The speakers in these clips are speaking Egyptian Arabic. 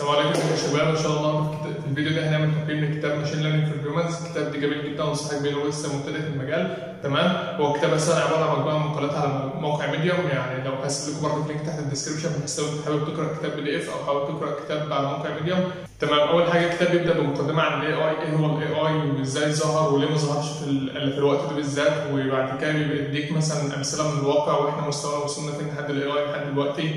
السلام عليكم يا شباب ان شاء الله في الكت- في الفيديو ده هنعمل تقييم لكتاب ماشين ليرنينج في الهيومنز الكتاب ده جميل جدا وانصحك بيه لو لسه مبتدئ في المجال تمام هو كتاب اساسا عباره عن مجموعه من مقالات على موقع ميديوم يعني لو هسيب لكم برضه لينك تحت الديسكربشن بحيث لو انت حابب تقرا كتاب بي دي اف او حابب تقرا كتاب على موقع ميديوم تمام اول حاجه الكتاب بيبدا بمقدمه عن الاي اي ايه هو الاي اي وازاي ظهر وليه ما ظهرش في, ال- في الوقت ده بالذات وبعد كده بيبقى يديك مثلا امثله من الواقع واحنا مستوانا وصلنا فين لحد الاي اي لحد دلوقتي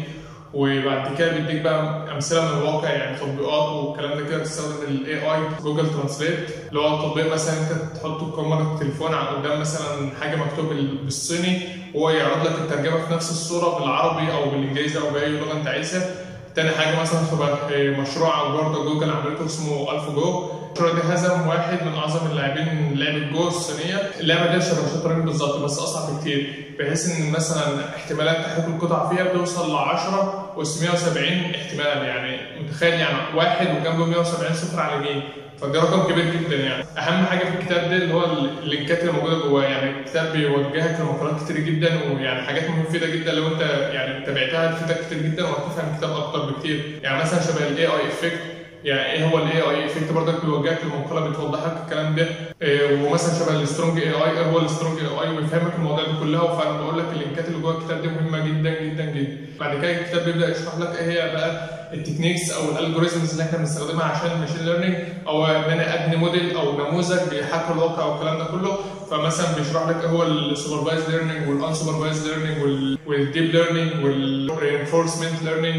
وبعد كده بيديك بقى امثله من الواقع يعني تطبيقات والكلام ده كده تستخدم الاي اي جوجل ترانسليت اللي هو التطبيق مثلا انت تحط كاميرا التليفون على قدام مثلا حاجه مكتوب بالصيني وهو يعرض لك الترجمه في نفس الصوره بالعربي او بالانجليزي او باي لغه انت عايزها تاني حاجه مثلا شبه مشروع برضه جوجل عملته اسمه الف جو المشروع ده هزم واحد من اعظم اللاعبين لعبه جو الصينيه اللعبه دي شبه الشطرنج بالظبط بس اصعب بكتير بحيث ان مثلا احتمالات تحريك القطع فيها بتوصل ل 10 اس 170 احتمال يعني متخيل يعني واحد وجنبه 170 صفر على اليمين فده رقم كبير جدا يعني اهم حاجه في الكتاب ده اللي هو اللينكات اللي موجوده جواه يعني الكتاب بيوجهك لمقالات كتير جدا ويعني حاجات مفيده جدا لو انت يعني تابعتها هتفيدك كتير جدا وهتفهم الكتاب اكتر بكتير يعني مثلا شبه الاي اي افكت يعني ايه هو الاي اي افكت برضك بيوجهك لمقاله بتوضح لك الكلام ده إيه ومثلا شبه السترونج اي اي ايه هو السترونج اي اي ويفهمك المواضيع دي كلها فانا بقول لك اللينكات اللي جوه الكتاب دي مهمه جدا جدا جدا بعد كده الكتاب بيبدا يشرح لك ايه هي بقى التكنيكس او الالجوريزمز اللي احنا بنستخدمها عشان الماشين ليرنينج او ان انا ابني موديل او نموذج بيحاكي الواقع والكلام ده كله فمثلا بيشرح لك ايه هو السوبرفايز ليرنينج والانسوبرفايز ليرنينج والديب ليرنينج والرينفورسمنت ليرنينج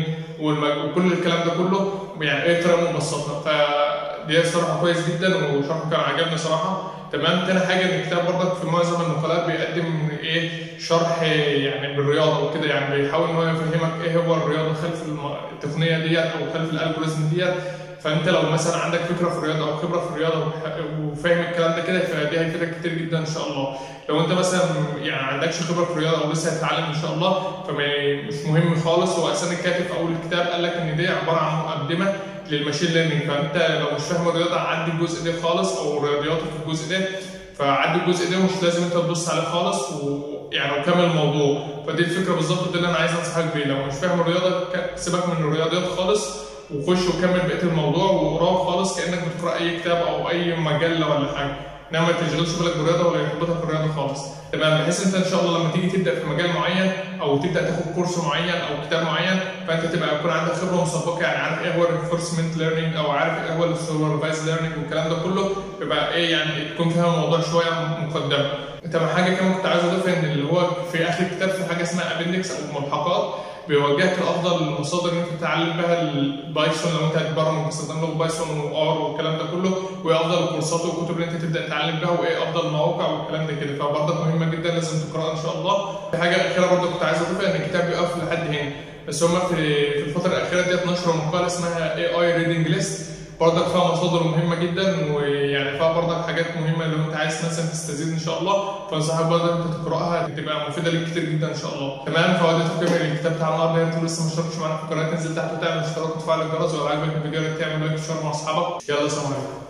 وكل الكلام ده كله يعني ايه طريقه مبسطه فدي صراحه كويس جدا وشرحه كان عجبني صراحه تمام تاني حاجه ان الكتاب برضك في معظم المقالات بيقدم ايه شرح يعني بالرياضه وكده يعني بيحاول ان هو يفهمك ايه هو الرياضه خلف التقنيه ديت او خلف الالجوريزم ديت فانت لو مثلا عندك فكره في الرياضه او خبره في الرياضه وفاهم الكلام ده كده فدي هيفيدك كتير جدا ان شاء الله لو انت مثلا يعني ما عندكش خبره في الرياضه او لسه هتتعلم ان شاء الله فمش مهم خالص هو اساسا الكاتب في اول الكتاب قال لك ان دي عباره عن مقدمه للماشين ليرنينج فانت لو مش فاهم الرياضه عدي الجزء ده خالص او الرياضيات في الجزء ده فعدي الجزء ده مش لازم انت تبص عليه خالص ويعني وكمل الموضوع فدي الفكره بالظبط دي اللي انا عايز انصحك بيه لو مش فاهم الرياضه سيبك من الرياضيات خالص وخش وكمل بقيه الموضوع وقراه خالص كانك بتقرا اي كتاب او اي مجله ولا حاجه انما ما تشغلش بالك بالرياضه ولا يحبطك الرياضه خالص تمام بحيث انت ان شاء الله لما تيجي تبدا في مجال معين او تبدا تاخد كورس معين او كتاب معين فانت تبقى يكون عندك خبره مسبقه يعني عارف ايه هو الرينفورسمنت ليرنينج او عارف ايه هو السوبرفايز ليرنينج والكلام ده كله يبقى ايه يعني تكون فاهم الموضوع شويه مقدمه تمام حاجه كمان كنت عايز اضيفها ان اللي هو في اخر الكتاب في حاجه اسمها ابندكس او ملحقات بيوجهك لافضل المصادر اللي انت تتعلم بها البايثون لو انت هتبرمج باستخدام لغه بايثون وار والكلام ده كله وايه افضل الكورسات والكتب اللي انت تبدا تتعلم بها وايه افضل المواقع والكلام ده كده فبرضك مهمه جدا لازم تقراها ان شاء الله في حاجه اخيره برضك كنت عايز اضيفها ان الكتاب بيقف لحد هنا بس هم في في الفتره الاخيره ديت نشروا مقاله اسمها اي اي ريدنج ليست برضك فيها مصادر مهمه جدا ويعني فيها برضك حاجات مهمه لو انت عايز مثلا تستزيد ان شاء الله فانصحك برضك انت تقراها تبقى مفيده ليك كتير جدا ان شاء الله تمام فهو ده تقييم الكتاب بتاع النهارده انت لسه ما اشتركتش معانا في القناه تنزل تحت وتعمل اشتراك وتفعل الجرس ولو عجبك الفيديو تعمل لايك وشير مع اصحابك يلا سلام عليكم